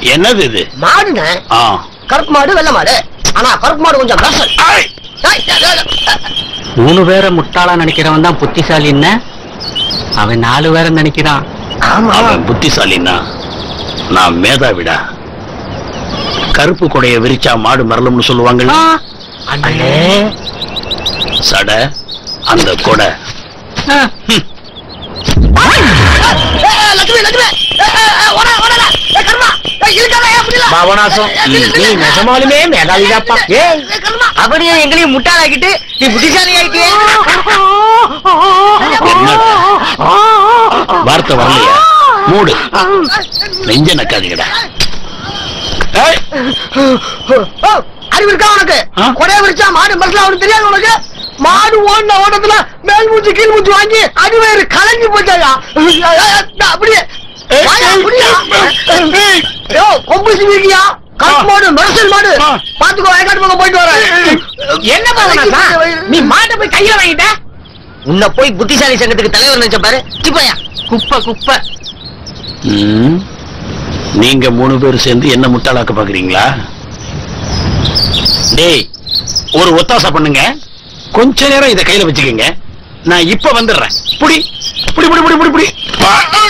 என்னது இது மாடுண்ணே ஆ கருப்பு மாடு வெள்ளை மாடு ஆனா கருப்பு மாடு கொஞ்சம் கசல் ஐ! மூணு பேரை முட்டாளா நினைக்கிறவன் தான் புத்திசாலின்னு அவன் நாலு பேரை நினைக்கிறான் ஆமா அவன் புத்திசாலின்னா நான் மேதாவிடா கருப்பு கொடைய விரிச்சா மாடு மரலும்னு சொல்லுவாங்கல்ல அண்ணே சட அந்த கொடை லட்சுமி லட்சுமி ஓட ஓட கர்மா இருக்காத முடியல பாபநாசம் நீ நிஜமாலுமே மேதாவிதாப்பா ஏய் கர்மா அப்படியே எங்களையும் முட்டாளாக்கிட்டு நீ புத்திசாலி ஆயிட்டியே என்னடா வார்த்தை வரலையா மூடு நெஞ்ச நக்காதீங்கடா ஏய், ஓ, அறிவு இருக்கா உனக்கு ஆ? கொடைய விரிச்சா மாடு மனசுல அவனுக்கு தெரியாது உனக்கு மாடு ஓடின ஓட்டத்துல மேல் மூச்சு கீழ் மூச்சு வாங்கி அடிவேறு கலங்கி போச்சாயா அப்படியே ஏய், வாயா, ஏய், புடியா. ஏய், யோ, கொம்பு சிவிக்கியா கருப்பு ஆ. மாடு மெரசல் மாடு ஆ. பாத்துக்கோ வயக்காட்டு பக்கம் போயிட்டு வரேன் என்ன பாவனாசா நீ மாட்டை போய் கையில வாங்கிட்ட உன்னை போய் புத்திசாலி சங்கத்துக்கு தலைவர் நினைச்ச பாரு சிப்பையா குப்பை குப்பை ம், நீங்க மூணு பேர் சேர்ந்து என்ன முட்டாளாக்க பாக்குறீங்களா டேய் ஒரு ஒத்தாசை பண்ணுங்க கொஞ்ச நேரம் இத கையில வச்சுக்கோங்க நான் இப்ப வந்துடுறேன் புடி புடி புடி புடி புடி புடி